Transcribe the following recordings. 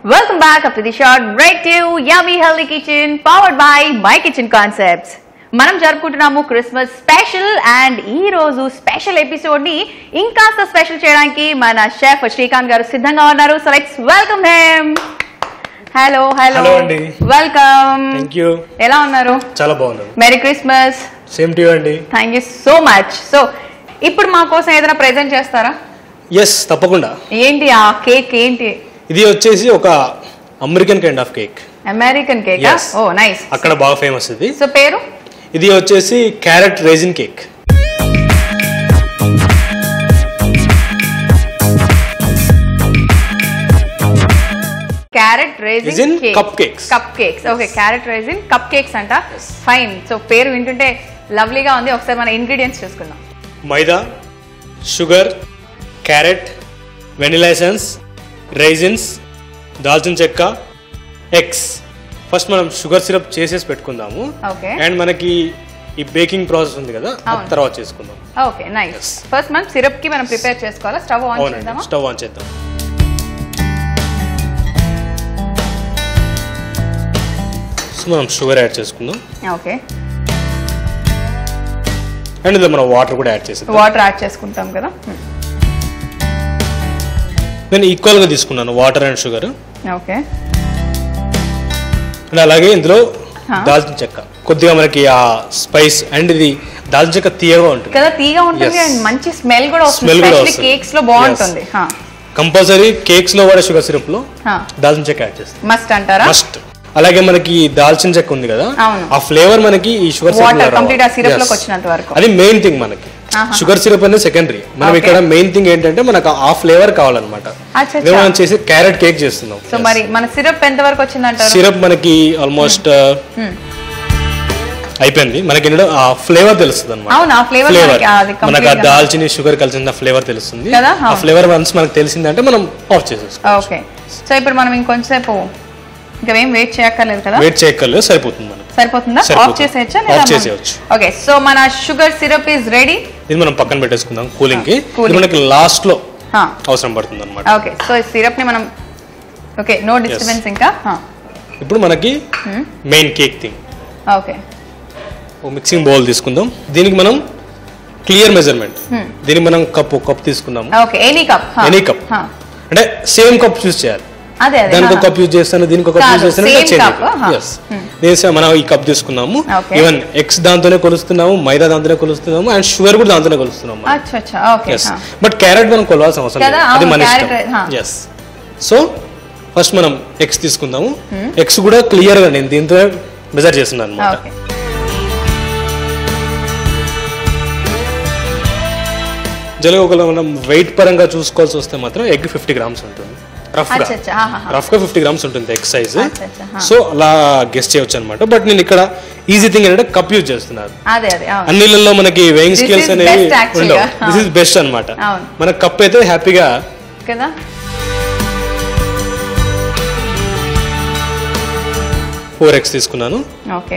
Welcome back after the short break to Yummy Healthy Kitchen powered by My Kitchen Concepts. మనం జరుపుకుంటున్నాము Christmas special and ఈ రోజు special episode ని ఇంకాస్త special చేయడానికి మన షెఫ్ శ్రీకాంత్ గారు సిద్ధంగా ఉన్నారు సో లెట్స్ వెల్కమ్ హెమ్ హలో హలో Hello అండి. వెల్కమ్ థ్యాంక్ యూ ఎలా ఉన్నారు చాలా బాగుంది merry Christmas same to you అండి thank you so much so ఇప్పుడు మా కోసం ఏదైనా ప్రెజెంట్ చేస్తారా ఎస్ తప్పకుండా ఏంటి ఆ కేక్ ఏంటి ఇది వచ్చేసి ఒక American kind of cake American cake Yes. Oh nice అక్కడ బాగా ఫేమస్ ఇది సో పేరు ఇది వచ్చేసి carrot raisin cake carrot raisin Raisin cupcakes. Cupcakes okay carrot raisin cupcakes అంట ఫైన్ సో పేరు వింటుంటే లవ్లీగా ఉంది ఒకసారి మన ఇంగ్రీడియంట్స్ చూసుకుందాం maida sugar carrot vanilla essence raisins దాల్చిన చెక్క ఎగ్స్ ఫస్ట్ మనం షుగర్ సిరప్ చేసేసి పెట్టుకుందాము Okay. అండ్ మనకి ఈ బేకింగ్ ప్రాసెస్ ఉంది కదా అది అవును. తర్వాత చేసుకుందాం ఓకే నైస్ ఫస్ట్ మనం సిరప్ కి మనం ప్రిపేర్ చేసుకోవాలా స్టవ్ ఆన్ అవునండి చేద్దామా స్టవ్ ఆన్ చేద్దాం సో మనం షుగర్ యాడ్ చేసుకుందాం ఓకే అండ్ ఇందులో మనం వాటర్ కూడా యాడ్ చేసేద్దాం వాటర్ యాడ్ చేసుకుంటాం కదా నేను ఈక్వల్గా తీసుకున్నాను water and sugar okay and అలాగే ఇందులో Huh. దాల్చిన చెక్క కొద్దిగా మనకి ఆ స్పైస్ అండ్ ఇది దాల్చిన చెక్క తీయగా ఉంటుంది కదా తీగా ఉంటుంది Yes. అండ్ మంచి స్మెల్ కూడా వస్తుంది Smell కూడా స్పెషల్లీ వస్తుంది. కేక్స్ లో బాగుంటుంది కంపల్సరీ కేక్స్ లో వాడే షుగర్ సిరప్ లో Huh. దాల్చిన చెక్క యాడ్ చేస్తాం మస్ట్ అంటారా మస్ట్ అలాగే మనకి దాల్చిన చెక్క ఉంది కదా అవును. ఆ ఫ్లేవర్ మనకి ఈ షుగర్ Water complete ఆ syrup లోకి వచ్చినంత వరకు. అది మెయిన్ థింగ్ మనకి ఆహా. షుగర్ సిరప్ అనేది సెకండరీ మనం Okay. ఇక్కడ మెయిన్ థింగ్ ఏంటంటే మనకు ఆ ఫ్లేవర్ కావాలన్నమాట అచ్చా, ఇదే మనం అచ్చా. చేసి క్యారెట్ కేక్ చేస్తున్నాం సో మరి మన సిరప్ ఎంత వరకు వచ్చిందంటారు సిరప్ మనకి ఆల్మోస్ట్ అయిపోయింది మనకి ఏంటంటే ఆ ఫ్లేవర్ తెలుస్తుంది అనమాట అవును, ఆ flavour మనకి అది complete మనకి ఆ గా- దాల్చిన షుగర్ కలిసిన ఫ్లేవర్ తెలుస్తుంది కదా? ఆ అవును. ఫ్లేవర్ వన్స్ మనకు తెలిసిందంటే మనం ఆఫ్ చేసేసుకో ఓకే సో ఇప్పుడు మనం ఇంకొంచెంసేపు ఇంకా ఏం వెయిట్ చేయక్కర్లేదు కదా వెయిట్ చేయక్కర్లేదు సరిపోతుంది మనకి సరిపోతుందా సరిపోతుంది. ఆఫ్ చేసేయచ్చా Off చేసేయచ్చు. ఓకే సో మన షుగర్ సిరప్ ఇస్ రెడీ ఇది మనం పక్కన పెట్టేసుకుందాం కూలింగ్ కి cooling. ఇది మనకి లాస్ట్ లో అవసరం పడుతుంది అనమాట ఓకే సో ఈ సిరప్ ని మనం ఓకే నో డిస్టర్బెన్స్ ఇంకా ఇప్పుడు మనకి main cake thing okay mixing bowl తీసుకుందాం దీనికి మనం క్లియర్ మెజర్మెంట్ దీనికి మనం కప్ కప్ తీసుకుందాము okay any cup any cup అంటే సేమ్ కప్ చూస్ చేయాలి అదే అదే దానికి ఒక huh. కప్ యూజ్ చేస్తాను దీనికి ఒక కప్ కాదు, యూజ్ చేస్తాను same change cup, huh. Yes దీని మనం ఈ కప్ తీసుకున్నాము Okay. ఈవెన్ ఎగ్స్ దాంతోనే కొలుస్తున్నాము మైదా దాంతోనే కొలుస్తున్నాము అండ్ షుగర్ కూడా దాంతోనే కొలుస్తున్నాము అచ్చా అచ్చా ఓకే ఎస్ బట్ క్యారెట్ మనం కొలవాల్సిన అవసరం కదా, లేదు అది అవును, మన carrot, ఇష్టం huh. ఎస్ సో ఫస్ట్ మనం ఎగ్స్ తీసుకుందాము ఎగ్స్ కూడా క్లియర్ గా నేను దీంతో మెజర్ చేస్తున్నాను అనమాట ఓకే జనరల్గా ఒకవేళ మనం వెయిట్ పరంగా చూసుకోవాల్సి వస్తే మాత్రం ఎగ్ ఫిఫ్టీ గ్రామ్స్ ఉంటుంది రఫ్ గా అచ్చా అచ్చా ఆహాహా. రఫ్ గా ఫిఫ్టీ గ్రామ్స్ ఉంటుంది ఎగ్ సైజ్ అచ్చా, అచ్చా, హా. సో అలా గెస్ట్ చేయొచ్చు అనమాట బట్ నేను ఇక్కడ ఈజీ థింగ్ ఏంటంటే కప్ యూజ్ చేస్తున్నాను అదే అదే అవును అన్నిళ్ళలో మనకి వెయింగ్ This స్కేల్స్ is అనేవి best actually ఉండవు గా. దిస్ ఇస్ బెస్ట్ అనమాట అవును. మన కప్ అయితే హ్యాపీగా కదా ఫోర్ ఎగ్స్ తీసుకున్నాను ఓకే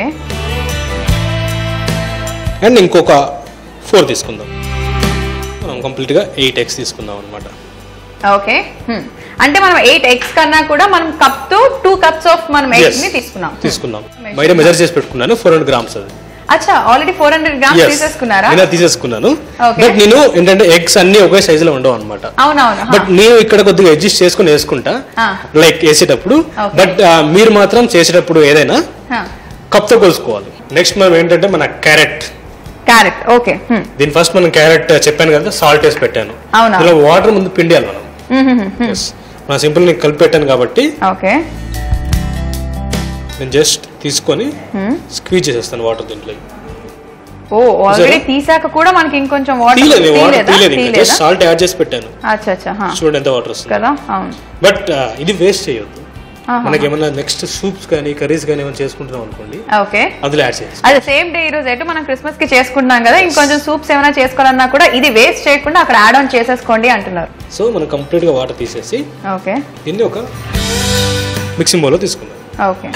అండ్ ఇంకొక ఫోర్ తీసుకుందాం మనం కంప్లీట్గా ఎయిట్ ఎగ్స్ తీసుకుందాం అనమాట ఓకే హ్మ్. అంటే మనం ఎయిట్ ఎగ్స్ కన్నా కూడా మనం కప్ తో టూ కప్స్ ఆఫ్ మనం ఎగ్స్ ని తీసుకున్నాం తీసుకున్నాం బయట మెజర్ చేసి పెట్టుకున్నాను ఫోర్ హండ్రెడ్ గ్రామ్స్ అది అచ్చా already four hundred grams Yes. తీసేసుకున్నారా నేను అది తీసేసుకున్నాను Okay. బట్ నేను ఏంటంటే ఎగ్స్ అన్ని ఒకే సైజులో ఉండవు అనమాట అవునవును బట్ నేను ఇక్కడ కొద్దిగా అడ్జస్ట్ చేసుకుని వేసుకుంటా Ah. లైక్ వేసేటప్పుడు Okay. బట్ మీరు మాత్రం చేసేటప్పుడు ఏదైనా కప్తో కొలుసుకోవాలి నెక్స్ట్ మనం ఏంటంటే మన క్యారెట్ క్యారెట్ ఓకే దీని ఫస్ట్ మనం క్యారెట్ చెప్పాను కదా సాల్ట్ వేసి పెట్టాను అవునా. ఇలా వాటర్ ముందు పిండియాలి మనం Yes. నా సింపుల్ నేను కలిపి పెట్టాను కాబట్టి ఓకే నేను జస్ట్ తీసుకొని స్క్వీజ్ చేసేస్తాను వాటర్ దీంట్లో ఓ ఆల్రెడీ తీసాక కూడా మనకి ఇంకొంచెం వాటర్ తీయలేదు వాటర్ తీయలేదా తీయలేదు ఇంకా తీయలేదా జస్ట్ సాల్ట్ యాడ్ చేసి పెట్టాను అచ్చా అచ్చా హా. చూడండి ఎంత వాటర్ వస్తుంది కదా అవును బట్ ఇది వేస్ట్ చేయొద్దు ఆహా. మనకి ఏమన్నా నెక్స్ట్ సూప్స్ కానీ కర్రీస్ కానీ ఏమైనా చేసుకుంటున్నాం అనుకోండి ఓకే అందులో యాడ్ చేయాలి అదే సేమ్ డే ఈ రోజు ఎటు మనం క్రిస్మస్ కి చేసుకుంటున్నాం కదా ఇంకొంచెం సూప్స్ ఏమైనా చేసుకోవాలన్నా కూడా ఇది వేస్ట్ చేయకుండా అక్కడ యాడ్ ఆన్ చేసేసుకోండి అంటున్నారు సో మనం కంప్లీట్ గా వాటర్ తీసేసి ఓకే దీన్ని ఒక మిక్సింగ్ బౌల్లో తీసుకుందాం ఓకే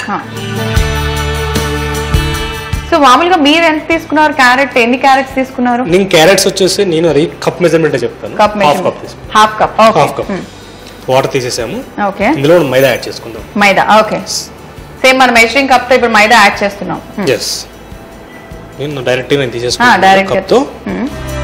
సో మామూలుగా మీరు ఎంత తీసుకున్నారు క్యారెట్ ఎన్ని క్యారెట్స్ తీసుకున్నారు నేను క్యారెట్స్ వచ్చేసి నేను అది కప్ మెజర్మెంట్ చెప్తాను కప్ హాఫ్ కప్ తీసుకుంటాను half cup half cup water తీసేసాము ఓకే ఇందులో మనం మైదా యాడ్ చేసుకుందాం మైదా ఓకే సేమ్ మనం మెజరింగ్ కప్ తో ఇప్పుడు మైదా యాడ్ చేస్తున్నాం Hmm. ఎస్ నేను డైరెక్ట్ నేను Ah, తీసేసుకున్నాను direct గా. కప్తో Hmm.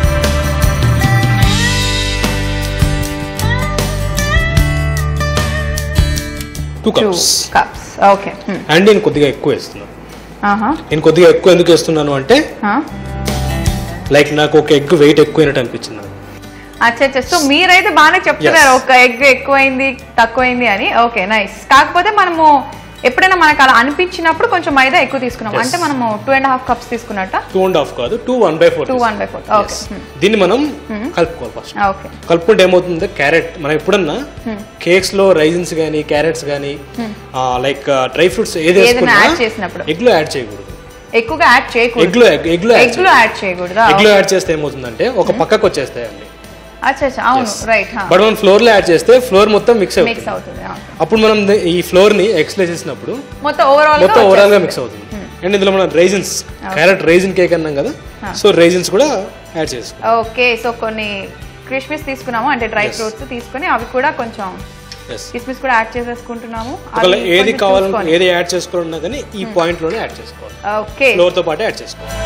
Two two cups cups okay and నేను కొద్దిగా ఎక్కువ వేస్తున్నాను ఆహా నేను కొద్దిగా ఎక్కువ ఎందుకు వేస్తున్నాను అంటే లైక్ నాకు ఒక ఎగ్ వెయిట్ ఎక్కువైనట్టు అనిపించింది నాకు. అచ్చా అచ్చా సో మీరైతే బాగానే చెప్తున్నారు Yes. ఒక ఎగ్ ఎక్కువైంది తక్కువైంది అని ఓకే నైస్ కాకపోతే మనము ఎప్పుడైనా మనకు అలా అనిపించినప్పుడు కొంచెం మైదా ఎక్కువ తీసుకున్నాం Yes. అంటే మనము టూ అండ్ హాఫ్ కప్స్ తీసుకున్నట్ట టూ అండ్ హాఫ్ కాదు two one by four two one by four okay దీన్ని మనం కలుపుకోవాలి ఫస్ట్ ఓకే కలుపుకుంటే ఏమవుతుందో క్యారెట్ మనం ఎప్పుడన్నా కేక్స్ లో రైజిన్స్ కానీ క్యారెట్స్ కానీ లైక్ డ్రై ఫ్రూట్స్ ఏది ఏదైనా వేసుకున్నా యాడ్ చేసినప్పుడు ఎగ్ లో యాడ్ చేయకూడదు ఎక్కువగా యాడ్ చేయకూడదు ఎగ్ లో ఎగ్ లో ఎగ్ లో యాడ్ చేయకూడదా ఎగ్ లో యాడ్ చేస్తే ఏమవుతుందంటే ఒక పక్కకు వచ్చేస్తాయి అండి అచ్చా అచ్చా అవును రైట్ బట్ మనం ఫ్లోర్ లో యాడ్ చేస్తే ఫ్లోర్ మొత్తం మిక్స్ మిక్స్ అవుతుంది అవుతుంది అవును. అప్పుడు మనం ది- ఈ ఫ్లోర్ ని ఎక్స్ లో చేసినప్పుడు మొత్తం ఓవరాల్ మొత్తం ఓవరాల్ గా మిక్స్ అవుతుంది అండ్ ఇందులో మనం రైజిన్స్ క్యారెట్ రైజిన్ కేక్ అన్నాం కదా సో రైజిన్స్ కూడా యాడ్ చేసుకో ఓకే సో కొన్ని క్రిస్మిస్ తీసుకున్నాము అంటే డ్రై Yes. ఫ్రూట్స్ తీసుకొని అవి కూడా కొంచెం ఎస్ కిస్మిస్ కూడా యాడ్ చేసేసుకుంటున్నాము ఒకవేళ అవి ఏది కొంచెం కావాలన్నా చూసుకొని. ఏది యాడ్ చేసుకోవాలన్నా కానీ ఈ పాయింట్ లోనే యాడ్ చేసుకోవాలి ఓకే ఫ్లోర్ తో పాటు యాడ్ చేసుకోవాలి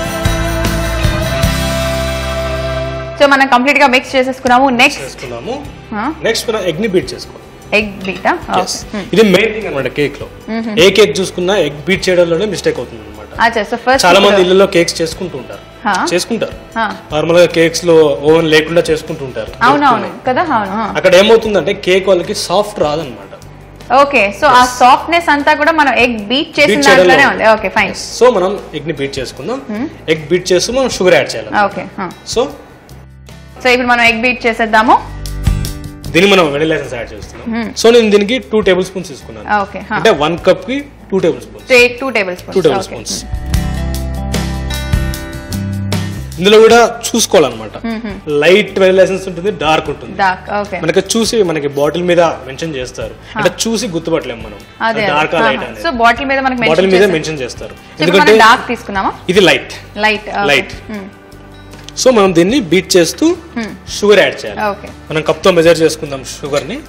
సో మనం కంప్లీట్ గా మిక్స్ చేసేసుకున్నాము నెక్స్ట్ చేసుకున్నాము నెక్స్ట్ మనం ఎగ్ ని బీట్ చేసుకోవాలి ఎగ్ బీటా Yes. ఇది మెయిన్ థింగ్ అనమాట కేక్ లో ఏ కేక్ చూసుకున్నా ఎగ్ బీట్ చేయడంలోనే మిస్టేక్ అవుతుంది అనమాట అచ్చా సో ఫస్ట్ చాలా మంది ఇళ్ళలో కేక్స్ చేసుకుంటూ ఉంటారు చేసుకుంటారు నార్మల్ గా కేక్స్ లో ఓవెన్ లేకుండా చేసుకుంటూ ఉంటారు అవునవును కదా అవును అక్కడ ఏమవుతుందంటే కేక్ వాళ్ళకి సాఫ్ట్ రాదనమాట ఓకే సో ఆ సాఫ్ట్నెస్ అంతా కూడా మనం ఎగ్ బీట్ చేసిన బీట్ చేయడంలో దాంట్లోనే ఉంది ఓకే ఫైన్ సో మనం ఎగ్ ని బీట్ చేసుకుందాం ఎగ్ బీట్ చేస్తూ మనం షుగర్ యాడ్ చేయాలి ఓకే సో సో ఇప్పుడు మనం ఎగ్ బీట్ చేసేద్దాము దీన్ని మనం వెనిలా ఎసెన్స్ యాడ్ చేస్తున్నాం సో నేను దీనికి టూ టేబుల్ స్పూన్స్ తీసుకున్నాను ఓకే అంటే వన్ కప్ కి two tablespoons two table two tablespoons spoons ఇందులో కూడా చూసుకోవాలన్నమాట లైట్ వెనిలా ఎసెన్స్ ఉంటుంది డార్క్ ఉంటుంది డార్క్ ఓకే మనకి చూసి మనకి బాటిల్ మీద మెన్షన్ చేస్తారు అంటే చూసి గుర్తుపట్టలేము మనం అదే డార్క్ లైట్ అనేది సో బాటిల్ మీద మనకి బాటిల్ మెన్షన్ మీద చేస్తారు మెన్షన్ చేస్తారు సో ఇప్పుడు ఎందుకంటే మనం డార్క్ తీసుకున్నామా ఇది లైట్ లైట్ లైట్ సో మనం దీన్ని బీట్ చేస్తూ షుగర్ యాడ్ చేయాలి ఓకే మనం కప్ తో మెజర్ చేసుకుందాం షుగర్ ని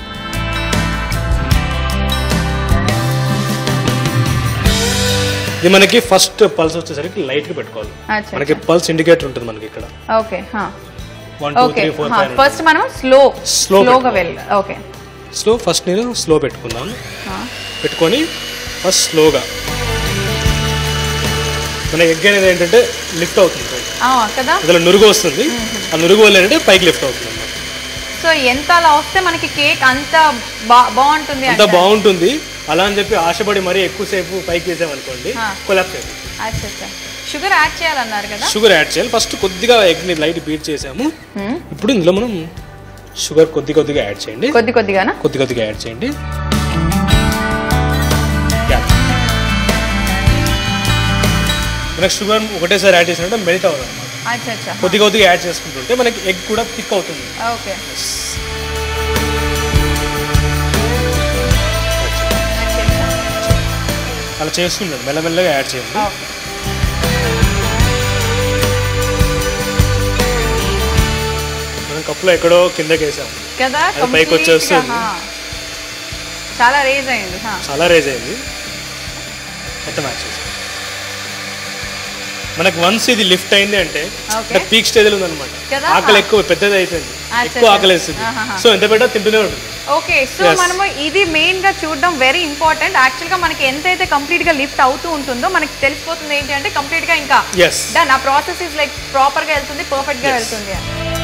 ఇది మనకి ఫస్ట్ పల్స్ వచ్చేసరికి లైట్ గా పెట్టుకోవాలి అచ్చా మనకి పల్స్ ఇండికేటర్ ఉంటుంది మనకి ఇక్కడ okay one two okay three four five first మనం స్లో Slow స్లోగా పెట్టుకోవాలి. వెళ్ళి ఓకే స్లో ఫస్ట్ నేను స్లో పెట్టుకుందాం పెట్టుకొని ఫస్ట్ స్లోగా మన ఎగ్ అనేది ఏంటంటే లిఫ్ట్ అవుతుంది పైకి. కదా అందులో నురుగు వస్తుంది ఆ నురుగు వల్ల ఏంటంటే పైకి లిఫ్ట్ అవుతుంది అన్నమాట సో ఎంత అలా వస్తే మనకి కేక్ అంత బా- బాగుంటుంది అంత అంటారు. బాగుంటుంది అలా అని చెప్పి ఆశపడి మరీ ఎక్కువసేపు పైకి వేసామనుకోండి ఆ. కొలాప్స్ అయిపోతుంది అచ్చా అచ్చా షుగర్ యాడ్ చేయాలన్నారు కదా షుగర్ యాడ్ చేయాలి ఫస్ట్ కొద్దిగా ఎగ్ని లైట్ బీట్ చేసాము Hmm. ఇప్పుడు ఇందులో మనం షుగర్ కొద్ది కొద్దిగా యాడ్ చేయండి కొద్ది కొద్దిగానా కొద్ది కొద్దిగా యాడ్ చేయండి Yeah. మనకి షుగర్ ఒకటేసారి యాడ్ చేసినట్టు మెల్ట్ అవ్వదు అనమాట అచ్చా అచ్చా కొద్ది కొద్దిగా యాడ్ చేసుకుంటుంటే మనకి ఎగ్ కూడా థిక్ అవుతుంది ఓకే అలా చేస్తుండండి మెల్లమెల్లగా యాడ్ చేయండి ఓకే మనం కప్పులో ఎక్కడో కిందకి వేసాం కదా అది పైకి complete గా, వచ్చేస్తుంది. హా. చాలా రేజ్ అయింది హా. చాలా రేజ్ అయింది మొత్తం యాడ్ చేసాం మనకి వన్స్ ఇది లిఫ్ట్ అయింది అంటే Okay. అంటే పీక్ స్టేజ్ లో ఉందన్నమాట కదా? ఆకలి ఎక్కువ పెద్దది అయిపోయింది అచ్చా, ఎక్కువ అచ్చా. ఆకలి వేస్తుంది ఆహాహా. సో ఎంత పెట్టా తింటూనే ఉంటుంది ఓకే సో Yes. మనము ఇది మెయిన్ గా చూడడం వెరీ ఇంపార్టెంట్ యాక్చువల్ గా మనకి ఎంతైతే కంప్లీట్ గా లిఫ్ట్ అవుతూ ఉంటుందో మనకి తెలిసిపోతుంది ఏంటి అంటే కంప్లీట్ గా ఇంకా ఎస్ డన్ ఆ ప్రాసెస్ ఇస్ లైక్ ప్రాపర్ గా వెళ్తుంది పర్ఫెక్ట్ గా వెళ్తుంది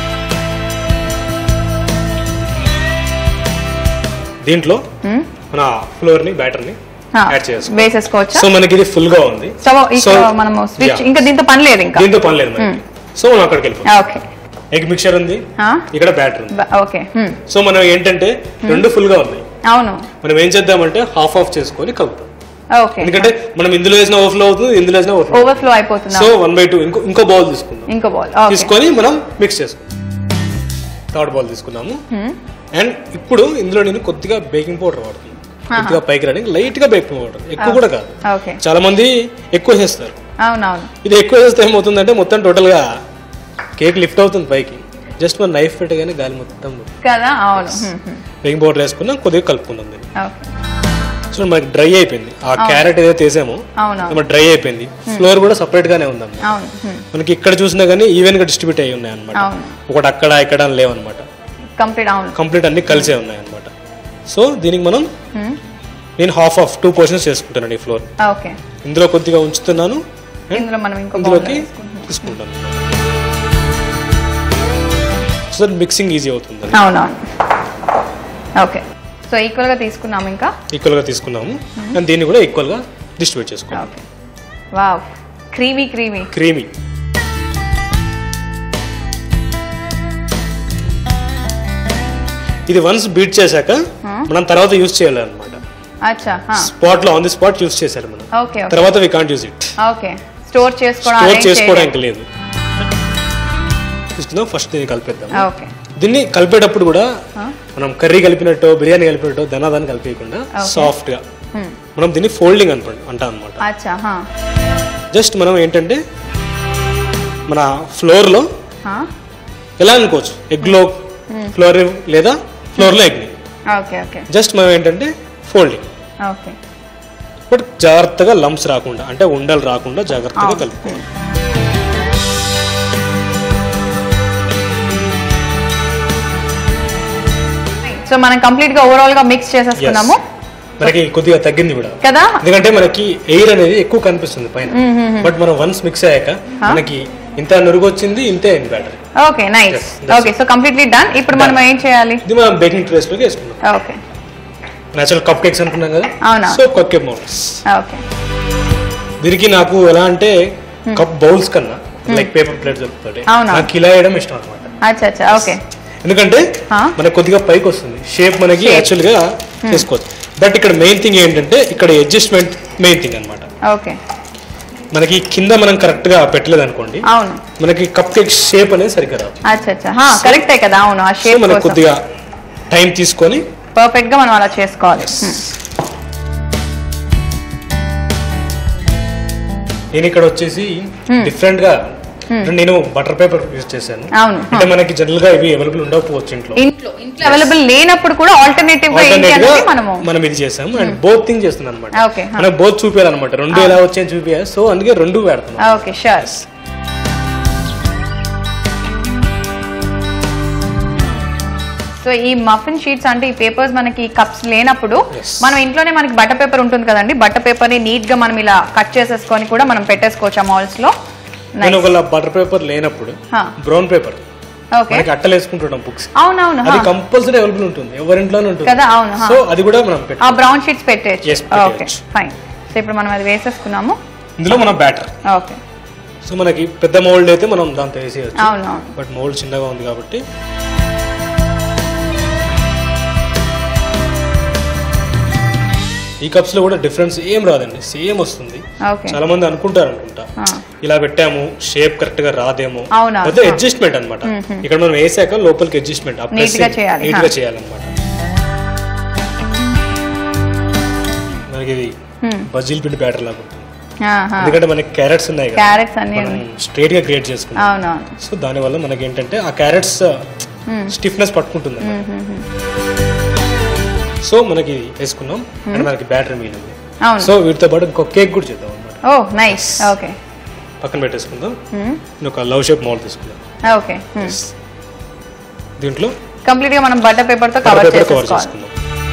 దీంట్లో మన ఫ్లోర్ ని బ్యాటర్ ని హా, యాడ్ చేసుకో వేసేసుకోవచ్చా సో మనకి ఇది ఫుల్ గా ఉంది స్టవ్ ఇక్కడ So, మనము స్విచ్ yeah. ఇంకా దీంతో పని లేదు ఇంకా దీంతో పని లేదు మనకి సో మనం అక్కడికి వెళ్ళిపోతాం ఓకే ఎగ్ మిక్చర్ ఉంది ఇక్కడ బ్యాటర్ ఉంది ఓకే సో మనం ఏంటంటే రెండు ఫుల్ గా ఉన్నాయి అవును మనం ఏం చేద్దామంటే హాఫ్ ఆఫ్ చేసుకొని కలుపుతాం ఓకే ఎందుకంటే మనం ఇందులో వేసిన ఓవర్ఫ్లో అవుతుంది ఇందులో వేసిన ఓవర్ఫ్లో ఓవర్ఫ్లో అయిపోతుందా సో వన్ బై టూ ఇంకో ఇంకో బౌల్ తీసుకుందాం ఇంకో బాల్ ఓకే తీసుకొని మనం మిక్స్ చేసుకుందాం థర్డ్ బౌల్ తీసుకున్నాము అండ్ ఇప్పుడు ఇందులో నేను కొద్దిగా బేకింగ్ పౌడర్ వాడుతున్నాను కొద్దిగా పైకి రావడానికి లైట్ గా బేకింగ్ పౌడర్ ఎక్కువ కూడా కాదు ఓకే చాలా మంది ఎక్కువ చేస్తారు అవునవును ఇది ఎక్కువ చేస్తే ఏమవుతుందంటే మొత్తం టోటల్ గా కేక్ లిఫ్ట్ అవుతుంది పైకి జస్ట్ మన నైఫ్ పెట్టగానే గాలి మొత్తం కదా అవును హ్మ్, హ్మ్. బేకింగ్ పౌడర్ వేసుకున్నాం కొద్దిగా కలుపుకున్నాం దీన్ని ఓకే సో మనకి డ్రై అయిపోయింది ఆ క్యారెట్ ఏదైతే వేసామో అవును మన డ్రై అయిపోయింది ఫ్లోర్ కూడా సపరేట్ గానే ఉందన్నమాట అవును హ్మ్. మనకి ఇక్కడ చూసినా కానీ ఈవెన్ గా డిస్ట్రిబ్యూట్ అయ్యి ఉన్నాయి అనమాట అవును ఒకటి అక్కడ ఇక్కడ అని లేవన్నమాట కంప్లీట్ అవును కంప్లీట్ అన్ని కలిసే ఉన్నాయి అనమాట సో దీనికి మనం హ్మ్. నేను హాఫ్ ఆఫ్ టూ పోర్షన్స్ చేసుకుంటాను ఈ ఫ్లోర్ ఓకే ఇందులో కొద్దిగా ఉంచుతున్నాను ఇందులో మనం ఇంకో ఇందులోకి బౌల్లో వేసుకుంటున్నాం. తీసుకుంటాను సో దట్ మిక్సింగ్ ఈజీ అవుతుంది అవునవును ఓకే సో ఈక్వల్ గా తీసుకున్నాం ఇంకా ఈక్వల్ గా తీసుకున్నాము అండ్ దీన్ని కూడా ఈక్వల్ గా డిస్ట్రిబ్యూట్ చేసుకున్నాం okay wow creamy creamy creamy ఇది వన్స్ బీట్ చేశాక మనం తర్వాత యూస్ చేయాలి అనమాట అచ్చా స్పాట్ లో ఆన్ ది స్పాట్ యూస్ చేశారు మనం ఓకే ఓకే తర్వాత we can't use it okay store చేసుకోవడం స్టోర్ arrange చేసుకోవడానికి లేదు తీసుకుందాం ఫస్ట్ దీన్ని కలిపేద్దాం చేయడం. ఓకే దీన్ని కలిపేటప్పుడు కూడా ఆ. మనం కర్రీ కలిపినట్టు బిర్యానీ కలిపినట్టు దనాదాన్ని కలిపేయకుండా సాఫ్ట్ గా హ్మ్. మనం దీన్ని ఫోల్డింగ్ అనుకో అంటాం అనమాట అచ్చా హా. జస్ట్ మనం ఏంటంటే మన ఫ్లోర్ లో హా. ఎలా అనుకోవచ్చు ఎగ్ లో ఫ్లోర్ లేదా ఫ్లోర్ లో ఎగ్ ఓకే ఓకే జస్ట్ మనం ఏంటంటే ఫోల్డింగ్ ఓకే బట్ జాగ్రత్తగా లంప్స్ రాకుండా అంటే ఉండలు రాకుండా జాగ్రత్తగా అవును. కలుపుకోవాలి సో మనం కంప్లీట్ గా ఓవరాల్ గా మిక్స్ చేసేసుకున్నాము మనకి కొద్దిగా తగ్గింది కూడా కదా ఎందుకంటే మనకి ఎయిర్ అనేది ఎక్కువ కనిపిస్తుంది పైన బట్ మనం వన్స్ మిక్స్ అయ్యాక మనకి ఇంత నురుగు వచ్చింది ఇంతే అయింది batter okay nice Yes, that's okay so completely done ఇప్పుడు మనం ఏం చేయాలి ఇది మనం బేకింగ్ ట్రేస్ లోకి వేసుకున్నాం ఓకే నేచురల్ కప్ కేక్స్ అనుకున్నాం కదా అవునా so cupcake models okay దీనికి నాకు ఎలా అంటే కప్ బౌల్స్ కన్నా లైక్ పేపర్ ప్లేట్స్ దొరుకుతాయి అవునా? నాకు ఇలా వేయడం ఇష్టం అనమాట అచ్చా అచ్చా ఓకే ఎందుకంటే ఆ. మనకు కొద్దిగా పైకి వస్తుంది షేప్ మనకి Shape. యాక్చువల్ గా చేసుకోవచ్చు బట్ ఇక్కడ మెయిన్ థింగ్ ఏంటంటే ఇక్కడ అడ్జస్ట్మెంట్ మెయిన్ థింగ్ అన్నమాట ఓకే మనకి కింద మనం కరెక్ట్ గా పెట్టలేదు అనుకోండి అవును మనకి కప్ కేక్ షేప్ అనేది సరిగ్గా రాదు అచ్చా అచ్చా హా కరెక్టే కదా అవును ఆ సో షేప్ మనకు కోసం కొద్దిగా టైం తీసుకొని పర్ఫెక్ట్ గా మనం అలా చేసుకోవాలి Hmm. నేను ఇక్కడ వచ్చేసి డిఫరెంట్ గా అంటే నేను బటర్ పేపర్ యూజ్ చేశాను అవును అంటే మనకి జనరల్ గా ఇవి అవైలబుల్ ఉండకపోవచ్చు ఇంట్లో ఇంట్లో ఇంట్లో అవైలబుల్ లేనప్పుడు కూడా ఆల్టర్నేటివ్ గా ఏంటి ఆల్టర్నేట్ గా అనేది మనము మనం ఇది చేసాము అండ్ బోత్ థింగ్ చేస్తున్నాం అనమాట ఓకే మనం బోత్ చూపించాలన్నమాట రెండు ఎలా వచ్చాయని చూపించాలి సో అందుకే రెండు పెడుతున్నాం ఓకే షూర్ సో ఈ మఫిన్ షీట్స్ అంటే ఈ పేపర్స్ మనకి కప్స్ లేనప్పుడు Yes. మనం ఇంట్లోనే మనకి బట్టర్ పేపర్ ఉంటుంది కదండి బట్టర్ పేపర్ ని నీట్ గా మనం ఇలా కట్ చేసేసుకొని కూడా మనం పెట్టేసుకోవచ్చు ఆ మాల్స్ లో నేను ఒకవేళ బటర్ పేపర్ లేనప్పుడు హా. బ్రౌన్ పేపర్ ఓకే మనకి అట్టలు వేసుకుంటుంటాం బుక్స్ అవునవును అది హా. కంపల్సరీ అవైలబుల్ ఉంటుంది ఎవరింట్లోనే ఉంటుంది కదా అవును హా. సో అది కూడా మనం ఆ పెట్టాం బ్రౌన్ షీట్స్ పెట్టేయచ్చు Yes, పెట్టేయచ్చు. ఓకే ఫైన్ సో ఇప్పుడు మనం అది వేసేసుకున్నాము ఇందులో మనం బ్యాటర్ ఓకే సో మనకి పెద్ద మౌల్డ్ అయితే మనం దాంతో వేసేయచ్చు అవును అవును బట్ మౌల్డ్ చిన్నగా ఉంది కాబట్టి ఈ కప్స్ లో కూడా డిఫరెన్స్ ఏం రాదండి సేమ్ వస్తుంది ఓకే చాలా మంది అనుకుంటారు అనుకుంటా ఆ. ఇలా పెట్టాము షేప్ కరెక్ట్ గా రాదేమో అవునా? అదే అడ్జస్ట్మెంట్ అన్నమాట ఇక్కడ మనం వేసాక లోపలికి అడ్జస్ట్మెంట్ Neat గా చేయాలి. నీట్ హా. గా చేయాలన్నమాట మనకి ఇది Hmm. బజ్జీల పిండి బ్యాటర్ లాగా ఉంటుంది ఎందుకంటే మనకి క్యారెట్స్ ఉన్నాయి కదా క్యారెట్స్ అన్ని మనం స్ట్రేట్ గా క్రియేట్ చేసుకున్నాం అవునవును సో దానివల్ల మనకి ఏంటంటే ఆ క్యారెట్స్ స్టిఫ్నెస్ పట్టుకుంటుంది సో మనకి ఇది వేసుకున్నాం అండ్ మనకి బ్యాటరీ మిగిలింది అవును సో వీటితో పాటు ఇంకో కేక్ కూడా చేద్దాం అనమాట ఓ నైస్ ఓకే పక్కన పెట్టేసుకుందాం నేను ఒక లవ్ షేప్ మౌల్ తీసుకుందాం ఓకే దీంట్లో కంప్లీట్ గా మనం బటర్ పేపర్ తో కవర్ కవర్ పేపర్ కవర్ చేసేసుకోవాలి చేసుకుందాం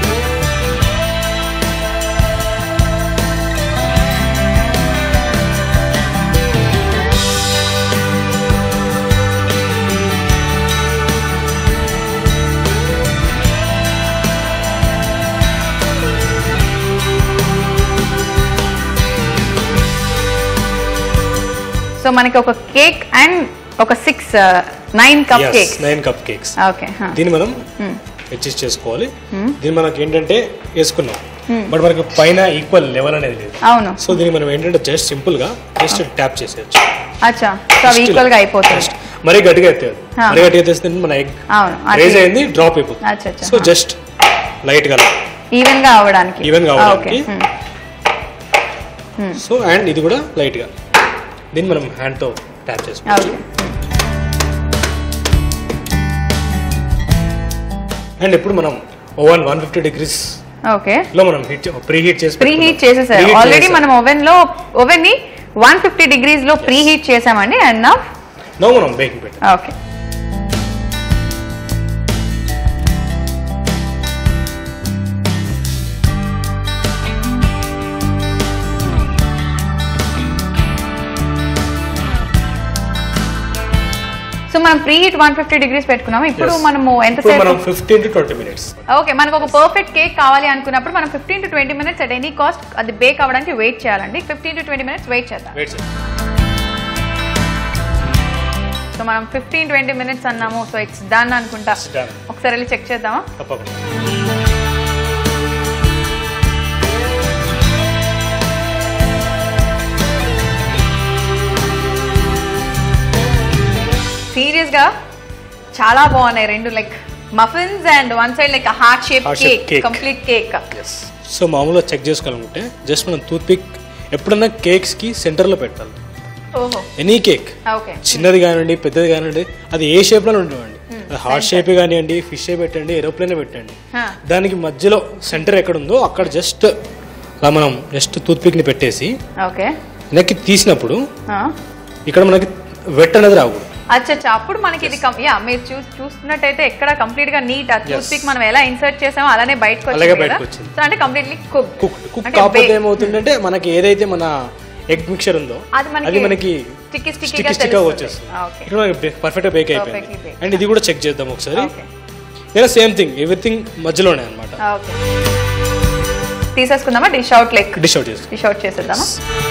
సో మనకి ఒక కేక్ అండ్ ఒక six nine cupcake nine cupcakes okay దీన్ని మనం అడ్జస్ట్ చేసుకోవాలి దీన్ని మనకి ఏంటంటే వేసుకున్నాం బట్ మనకి పైన ఈక్వల్ లెవెల్ అనేది లేదు అవును సో దీన్ని మనం ఏంటంటే జస్ట్ సింపుల్ గా జస్ట్ ట్యాప్ చేసేయచ్చు అచ్చా సో అవి ఈక్వల్ గా అయిపోతుంది మరీ గట్టిగా ఎత్తేది ఆ. మరీ గట్టిగా ఎత్తేస్తే మన ఎగ్ అవును అది రేజ్ అయింది డ్రాప్ అయిపోతుంది అచ్చా అచ్చా సో జస్ట్ లైట్ గా ఈవెన్ గా అవ్వడానికి Even గా ఓకే అవ్వడానికి. సో అండ్ ఇది కూడా లైట్ గా దీన్ని మనం హ్యాండ్ తో ట్యాప్ చేసుకోవాలి ఓకే అండ్ ఇప్పుడు మనం oven one fifty degrees okay లో మనం హీట్ ప్రీ హీట్ చేసి ప్రీ హీట్ పెట్టుకున్నాం. చేసేసారు Preheat ఆల్రెడీ చేసేసాం. మనం ఓవెన్ లో ఓవెన్ ని వన్ ఫిఫ్టీ డిగ్రీస్ లో ప్రీ హీట్ చేసామండి అండ్ నా నో మనం బేకింగ్ పెట్టాం ఓకే సో మనం preheat one fifty degrees పెట్టుకున్నాము ఇప్పుడు Yes. మనము ఇప్పుడు ఎంతసేపు మనం fifteen to twenty minutes okay మనకు ఒక పర్ఫెక్ట్ కేక్ కావాలి అనుకున్నప్పుడు మనం fifteen to twenty minutes at any cost అది బేక్ అవ్వడానికి వెయిట్ చేయాలండి fifteen to twenty minutes wait చేద్దాం వెయిట్ చేయండి సో మనం ఫిఫ్టీన్ ట్వంటీ మినిట్స్ అన్నాము సో ఇట్స్ డన్ అనుకుంటా It's done. ఒకసారి వెళ్ళి చెక్ చేద్దామా తప్పకుండా సీరియస్ గా చాలా బాగున్నాయి రెండు like muffins and one side like heart shape Heart shape cake cake. Complete cake yes so మామూలుగా చెక్ చేసుకోవాలనుకుంటే జస్ట్ మనం టూత్ పిక్ ఎప్పుడన్నా కేక్స్ కి సెంటర్ లో పెట్టాలి ఓహో ఎనీ కేక్ ఓకే చిన్నది కానివ్వండి పెద్దది కానివ్వండి అది ఏ షేప్ లో ఉంటుందండి అది హార్ట్ షేప్ కానివ్వండి ఫిష్ షేప్ పెట్టండి ఏరోప్లేన్ పెట్టండి దానికి మధ్యలో సెంటర్ ఎక్కడ ఉందో అక్కడ జస్ట్ అలా మనం జస్ట్ టూత్ పిక్ ని పెట్టేసి ఓకే వెనక్కి తీసినప్పుడు ఇక్కడ మనకి వెట్ అనేది రాకూడదు అచ్చా అప్పుడు మనకి ఇది యా మీరు చూ చూస్తున్నట్టయితే ఎక్కడ కంప్లీట్ గా నీట్ ఆ టూత్ పిక్ మనం ఎలా ఇన్సర్ట్ చేసామో అలానే బయటకు అలాగే వచ్చింది కదా బయటకు వచ్చింది. సో అంటే కంప్లీట్లీ కుక్ కుక్ కుక్ కాకపోతే ఏమవుతుందంటే మనకి ఏదైతే మన ఎగ్ మిక్చర్ ఉందో అది మనకి అది మనకి sticky sticky స్టిక్ గా స్టిక్ తెలుస్తుంది. వచ్చేస్తుంది ఓకే ఇక్కడ మనకి పర్ఫెక్ట్ బేక్ Perfectly అయిపోయింది baked. అండ్ ఇది కూడా చెక్ చేద్దాం ఒకసారి ఓకే నేను సేమ్ థింగ్ ఎవ్రీథింగ్ మధ్యలోనే అనమాట ఓకే తీసేసుకుందామా డిష్ అవుట్ లెక్ డిష్ అవుట్ చేసి డిష్ అవుట్ చేసేద్దామా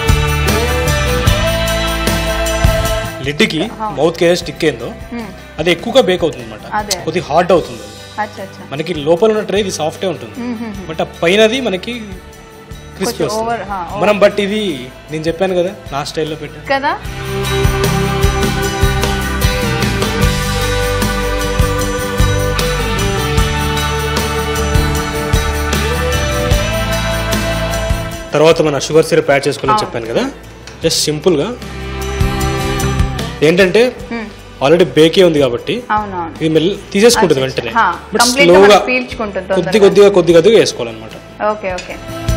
లిడ్కి మౌత్ కి స్టిక్ అయిందో అది ఎక్కువగా బేక్ అవుతుంది అనమాట అదే. కొద్దిగా హార్డ్ అవుతుంది అది. అచ్చా అచ్చా మనకి లోపల ఉన్న ట్రే ఇది సాఫ్టే ఉంటుంది బట్ ఆ పైనది మనకి క్రిస్పీ కొంచెం వస్తుంది over, హా, over. మనం బట్ ఇది నేను చెప్పాను కదా నా స్టైల్లో పెట్టాను కదా తర్వాత మన షుగర్ సిరప్ యాడ్ చేసుకోవాలని చెప్పాను కదా జస్ట్ సింపుల్గా ఏంటంటే ఆల్రెడీ బేకే ఉంది కాబట్టి అవునవును ఇది మెల్లి తీసేసుకుంటుంది వెంటనే హా, బట్ complete గా స్లోగా మనకి పీల్చుకుంటుంది కొద్ది తొందరగా. కొద్దిగా కొద్ది కొద్దిగా వేసుకోవాలన్నమాట okay okay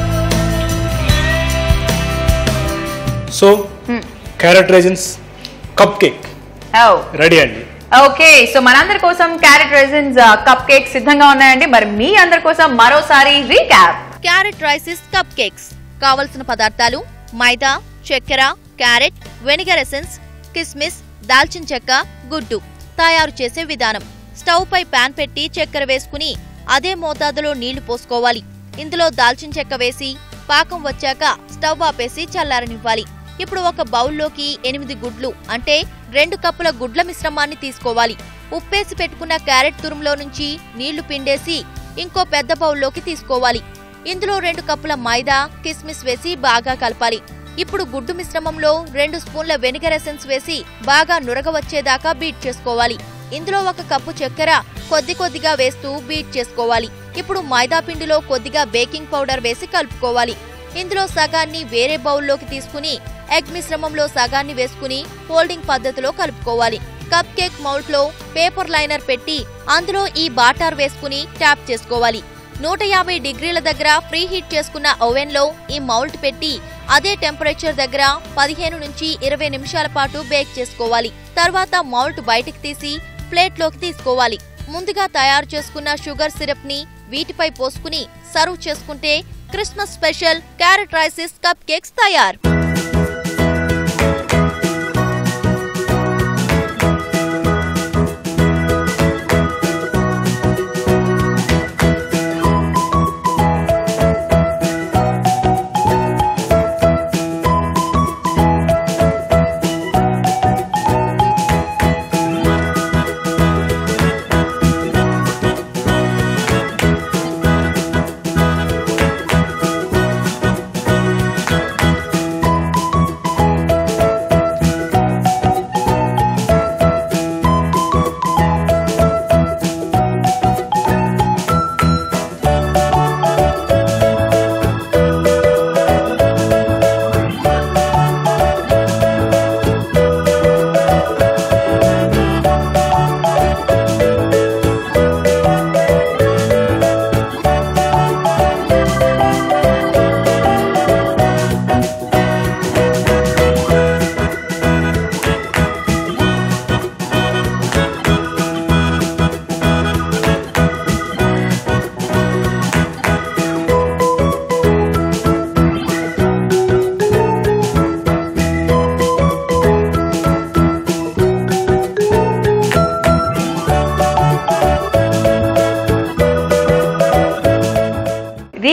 so carrot raisins cupcake ఓ రెడీ అండి ఓకే సో మనందరి కోసం క్యారెట్ రెజిన్స్ కప్ కేక్ సిద్ధంగా ఉన్నాయండి మరి మీ అందరి కోసం మరోసారి recap carrot raisins cupcakes కావలసిన పదార్థాలు మైదా చక్కెర క్యారెట్ వెనిగర్ ఎసెన్స్ కిస్మిస్ దాల్చిన చెక్క గుడ్డు తయారు చేసే విధానం స్టవ్ పై పాన్ పెట్టి చక్కెర వేసుకుని అదే మోతాదులో నీళ్లు పోసుకోవాలి ఇందులో దాల్చిన చెక్క వేసి పాకం వచ్చాక స్టవ్ ఆపేసి చల్లారనివ్వాలి ఇప్పుడు ఒక బౌల్లోకి ఎనిమిది గుడ్లు అంటే రెండు కప్పుల గుడ్ల మిశ్రమాన్ని తీసుకోవాలి ఉప్పేసి పెట్టుకున్న క్యారెట్ తురుములో నుంచి నీళ్లు పిండేసి ఇంకో పెద్ద బౌల్లోకి తీసుకోవాలి ఇందులో రెండు కప్పుల మైదా కిస్మిస్ వేసి బాగా కలపాలి ఇప్పుడు గుడ్డు మిశ్రమంలో రెండు స్పూన్ల వెనిగర్ ఎసెన్స్ వేసి బాగా నురగ వచ్చేదాకా బీట్ చేసుకోవాలి ఇందులో ఒక కప్పు చక్కెర కొద్ది కొద్దిగా వేస్తూ బీట్ చేసుకోవాలి ఇప్పుడు మైదా పిండిలో కొద్దిగా బేకింగ్ పౌడర్ వేసి కలుపుకోవాలి ఇందులో సగాన్ని వేరే బౌల్లోకి తీసుకుని ఎగ్ మిశ్రమంలో సగాన్ని వేసుకుని ఫోల్డింగ్ పద్ధతిలో కలుపుకోవాలి కప్ కేక్ మౌల్ట్ లో పేపర్ లైనర్ పెట్టి అందులో ఈ బాటార్ వేసుకుని ట్యాప్ చేసుకోవాలి నూట యాభై డిగ్రీల దగ్గర ప్రీ హీట్ చేసుకున్న ఓవెన్ లో ఈ మౌల్ట్ పెట్టి అదే టెంపరేచర్ దగ్గర పదిహేను నుంచి ఇరవై నిమిషాల పాటు బేక్ చేసుకోవాలి తర్వాత మౌల్ట్ బయటికి తీసి ప్లేట్ లోకి తీసుకోవాలి ముందుగా తయారు చేసుకున్న షుగర్ సిరప్ ని వీటిపై పోసుకుని సర్వ్ చేసుకుంటే Christmas special carrot raisins cupcakes తయారు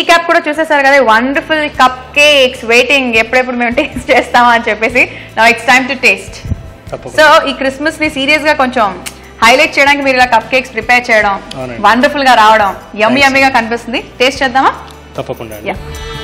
రీక్యాప్ కూడా చూసేసారు కదా వండర్ఫుల్ కప్ కేక్స్ వెయిటింగ్ ఎప్పుడెప్పుడు మేము టేస్ట్ చేస్తామా అని చెప్పేసి నా ఇట్స్ టైమ్ టు టేస్ట్ తప్పకుండా సో ఈ క్రిస్మస్ ని సీరియస్ గా కొంచెం హైలైట్ చేయడానికి మీరు ఇలా కప్ కేక్స్ ప్రిపేర్ చేయడం అవునండి. వండర్ఫుల్ గా రావడం యమ్మి Thanks. యమ్మిగా కనిపిస్తుంది టేస్ట్ చేద్దామా తప్పకుండా అండి యా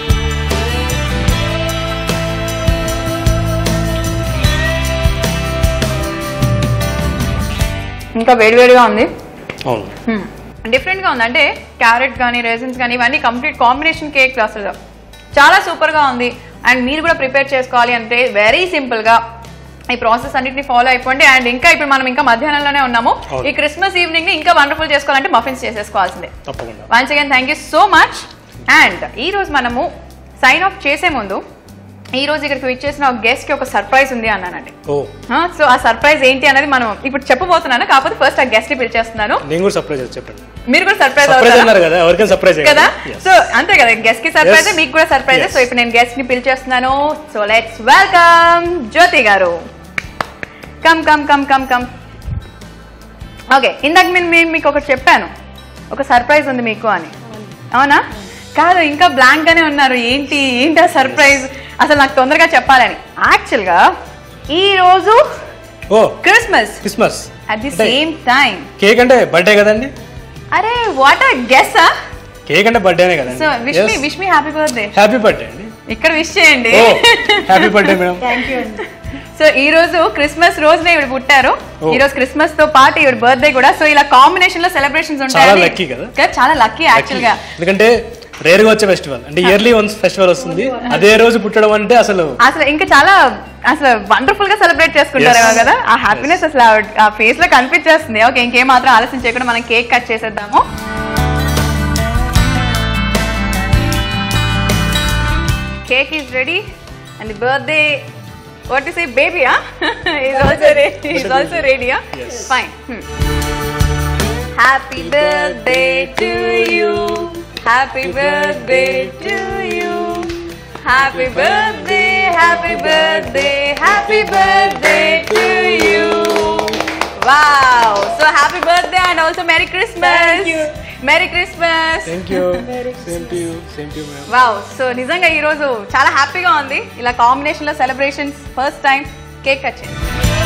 ఇంకా వేడివేడిగా ఉంది అవును డిఫరెంట్ గా ఉంది అంటే క్యారెట్ కానీ రేజన్స్ కానీ ఇవన్నీ కంప్లీట్ కాంబినేషన్ కేక్ అసలు చాలా సూపర్ గా ఉంది అండ్ మీరు కూడా ప్రిపేర్ చేసుకోవాలి అంటే వెరీ సింపుల్ గా ఈ ప్రాసెస్ అన్నిటిని ఫాలో అయిపోండి అండ్ ఇంకా ఇప్పుడు మనం ఇంకా మధ్యాహ్నంలోనే ఉన్నాము అవును. ఈ క్రిస్మస్ ఈవినింగ్ ని ఇంకా వండర్ఫుల్ చేసుకోవాలంటే మఫిన్స్ చేసేసుకోవాల్సిందే తప్పకుండా once again thank you so much and ఈ రోజు మనము సైన్ ఆఫ్ చేసే ముందు ఈ రోజు ఇక్కడికి విచ్చేసిన ఒక గెస్ట్ కి ఒక సర్ప్రైజ్ ఉంది అన్నానండి ఓ సో ఆ సర్ప్రైజ్ ఏంటి అనేది మనం ఇప్పుడు చెప్పబోతున్నాను కాకపోతే ఫస్ట్ ఆ గెస్ట్ ని పిలిచేస్తున్నాను నేను కూడా సర్ప్రైజ్ చెప్పండి మీరు కూడా సర్ప్రైజ్ సర్ప్రైజ్ అవుతారా అన్నారు కదా ఎవరికైనా సర్ప్రైజ్ కదా సో అంతే కదా గెస్ట్ కి సర్ప్రైజ్ Yes. మీకు కూడా సర్ప్రైజ్ Yes. సో ఇప్పుడు నేను గెస్ట్ ని పిలిచేస్తున్నాను so let's welcome Jyothi garu come come come come come okay ఇందాక నేను నేను మీకు ఒకటి చెప్పాను ఒక సర్ప్రైజ్ ఉంది మీకు అని అవునా కాదు ఇంకా బ్లాంక్ గానే ఉన్నారు ఏంటి ఏంటి ఆ సర్ప్రైజ్ అసలు నాకు తొందరగా చెప్పాలని యాక్చువల్ గా ఈ రోజు ఓ క్రిస్మస్ క్రిస్మస్ అట్ ది అంటే సేమ్ టైం కేక్ అంటే బర్త్డే కదండి అరే వాట్ ఆ గెస్ కేక్ అంటే బర్త్డేనే కదండి so wish me wish me happy birthday happy birthday అండి ఇక్కడ విష్ చేయండి ఓ హ్యాపీ బర్త్డే మేడం సో ఈ రోజు క్రిస్మస్ రోజునే ఇవి పుట్టారు ఓ. ఈ రోజు క్రిస్మస్ తో పాటు ఇవి బర్త్డే కూడా సో ఇలా కాంబినేషన్ లో సెలబ్రేషన్స్ చాలా ఉంటాయి lucky కదా? చాలా లక్కీ యాక్చువల్ గా ఎందుకంటే రేర్ గా వచ్చే ఫెస్టివల్ అంటే ఇయర్లీ వన్స్ ఫెస్టివల్ వస్తుంది అదే రోజు పుట్టడం అంటే అసలు అసలు ఇంకా చాలా అసలు వండర్ఫుల్ గా సెలబ్రేట్ చేసుకుంటారేమో Yes. కదా ఆ హ్యాపీనెస్ అసలు ఆవిడ- ఆ ఫేస్ లో కనిపించేస్తుంది ఓకే ఇంకేం మాత్రం ఆలస్యం చేయకుండా మనం కేక్ కట్ చేసేద్దాము cake is ready and birthday what is a baby is also ready is also ready Yes. Fine happy birthday to you happy birthday to you happy birthday happy birthday happy birthday to you wow so happy birthday and also merry Christmas merry Christmas thank you same to you same to you madam wow so నిజంగా ఈ రోజు చాలా హ్యాపీగా ఉంది ఇలా combination లో celebrations first time cake cut చేయండి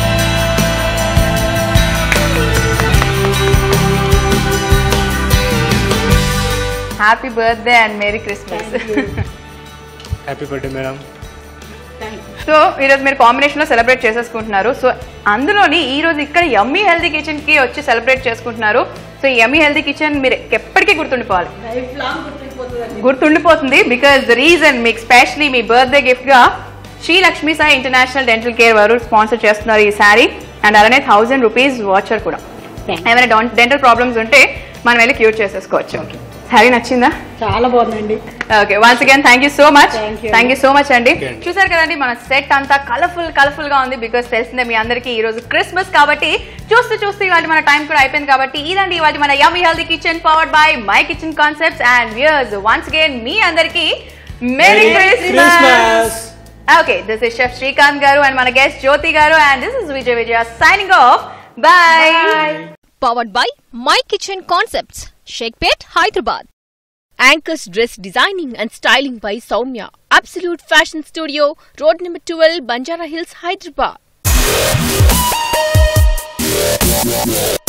happy birthday and merry Christmas happy birthday madam so ఈరోజు మీరు కాంబినేషన్ లో సెలబ్రేట్ చేసేసుకుంటున్నారు సో అందులోని ఈ రోజు ఇక్కడ యమ్మీ హెల్దీ కిచెన్ కి వచ్చి సెలబ్రేట్ చేసుకుంటున్నారు సో ఈ యమ్మీ హెల్దీ కిచెన్ మీరు ఎప్పటికీ గుర్తుండిపోవాలి గుర్తుండిపోతుంది బికాస్ ద రీజన్ మీకు స్పెషలీ మీ బర్త్డే గిఫ్ట్ గా Shri Lakshmi Sai international dental care వారు స్పాన్సర్ చేస్తున్నారు ఈ శారీ అండ్ అలానే థౌసండ్ రూపీస్ వాచర్ కూడా ఏమైనా డెంటల్ ప్రాబ్లమ్స్ ఉంటే మనం వెళ్ళి క్యూర్ చేసేసుకోవచ్చు శారీ నచ్చిందా చాలా బాగుందండి okay once again thank you so much Thank you. Thank you so much అండి Okay అండి. చూసారు కదండి మన సెట్ అంతా కలర్ఫుల్ కలర్ఫుల్ గా ఉంది బికాస్ తెలిసిందే మీ అందరికీ ఈ రోజు క్రిస్మస్ కాబట్టి చూస్తూ చూస్తూ ఇవాళ మన టైం కూడా అయిపోయింది కాబట్టి ఇదండి ఇవాళ మన yummy healthy kitchen powered by my kitchen concepts and viewers once again మీ అందరికీ merry Christmas okay this is chef Srikanth garu and మన guest Jyothi garu and this is Vijay Vijaya signing off bye powered by My Kitchen Concepts, Shakepet, Hyderabad. Anchors Dress Designing and Styling by Soumya. Absolute Fashion Studio, Road number 12, Banjara Hills, Hyderabad.